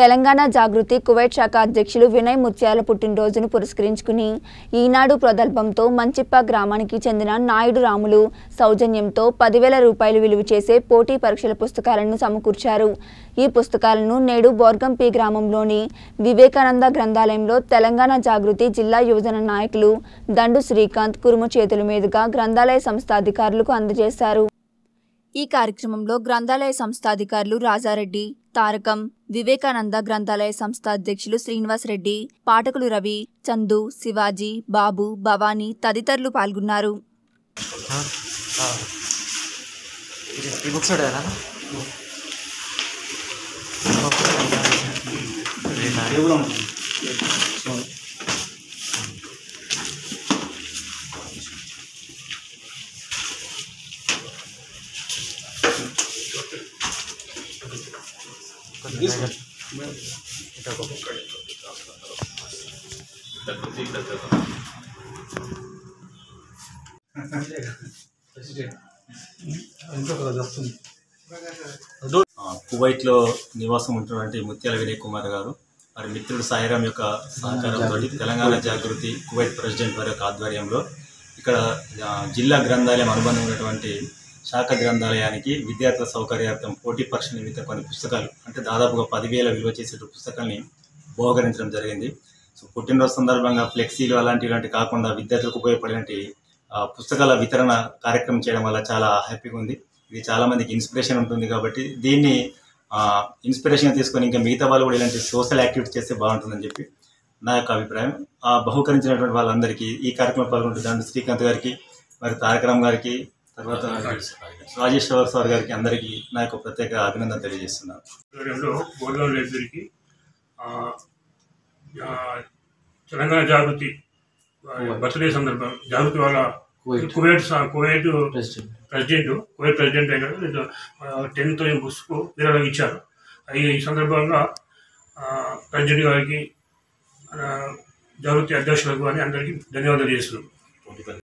తెలంగాణ జాగృతి Kuwait శాఖ అధ్యక్షులు వినయ్ ముత్యాల పుట్టినరోజును పురస్కరించుకుని ఈనాడు ప్రదల్భంతో మంచిప్ప గ్రామానికి చెందిన నాయుడు రాములు సౌజన్యంతో పదివేల రూపాయలు విలువ చేసే పోటీ పరీక్షల పుస్తకాలను సమకూర్చారు ఈ పుస్తకాలను నేడు బోర్గంపి గ్రామంలోని వివేకానంద గ్రంథాలయంలో తెలంగాణ జాగృతి జిల్లా యువజన నాయకులు దండు శ్రీకాంత్ కురుము చేతుల మీదుగా గ్రంథాలయ సంస్థ అధికారులకు అందజేశారు ఈ కార్యక్రమంలో గ్రంథాలయ సంస్థ అధికారులు రాజారెడ్డి తారకం వివేకానంద గ్రంథాలయ సంస్థ అధ్యక్షులు శ్రీనివాస్ రెడ్డి పాఠకులు రవి చందు శివాజీ బాబు భవానీ తదితరులు పాల్గొన్నారు ఈ బుక్స్ ఉంటాయా ఆ, కువైట్లో నివాసం ఉంటున్నటువంటి ముత్యాల వినయ్ కుమార్ గారు వారి మిత్రుడు సాయిరాం యొక్క సహకారంతో తెలంగాణ జాగృతి కువైట్ ప్రెసిడెంట్ వారి యొక్క ఆధ్వర్యంలో ఇక్కడ ఆ, జిల్లా గ్రంథాలయం అనుబంధం ఉన్నటువంటి శాఖ గ్రంథాలయానికి విద్యార్థుల సౌకర్యార్థం పోటీ పరీక్ష నిమిత్తం కొన్ని పుస్తకాలు అంటే దాదాపుగా పదివేల విలువ చేసే పుస్తకాల్ని బహుకరించడం జరిగింది సో పుట్టినరోజు సందర్భంగా ఫ్లెక్సీలు అలాంటి ఇలాంటి కాకుండా విద్యార్థులకు ఉపయోగపడినటువంటి ఆ, పుస్తకాల వితరణ కార్యక్రమం చేయడం వల్ల చాలా హ్యాపీగా ఉంది ఇది చాలా మందికి ఇన్స్పిరేషన్ ఉంటుంది కాబట్టి దీన్ని ఇన్స్పిరేషన్ తీసుకొని ఇంకా మిగతా వాళ్ళు కూడా ఇలాంటి సోషల్ యాక్టివిటీ చేస్తే బాగుంటుందని చెప్పి నా యొక్క అభిప్రాయం ఆ బహుకరించినటువంటి వాళ్ళందరికీ ఈ కార్యక్రమం పాల్గొంటున్న దాంట్లో శ్రీకాంత్ గారికి మరి తారకరామ్ గారికి తర్వాత రాజేశ్వర్ సార్ గారికి అందరికీ నా యొక్క ప్రత్యేక అభినందన తెలియజేస్తున్నాను ఆధ్వర్యంలో గోదావరి లైబ్రరీకి ఆ, ఆ, తెలంగాణ జాగృతి బర్త్డే సందర్భం జాగృతి వాళ్ళ కువైట్ స- కువైట్ ప్రెసిడెంట్ కువైట్ ప్రెసిడెంట్ అయిన టెన్ థౌసండ్ బుక్స్ విరాళం ఇచ్చారు ఈ ఈ సందర్భంగా ఆ, ప్రెసిడెంట్ గారికి ఆ, జాగృతి అధ్యక్షులకు అని అందరికీ ధన్యవాదాలు చేస్తున్నాం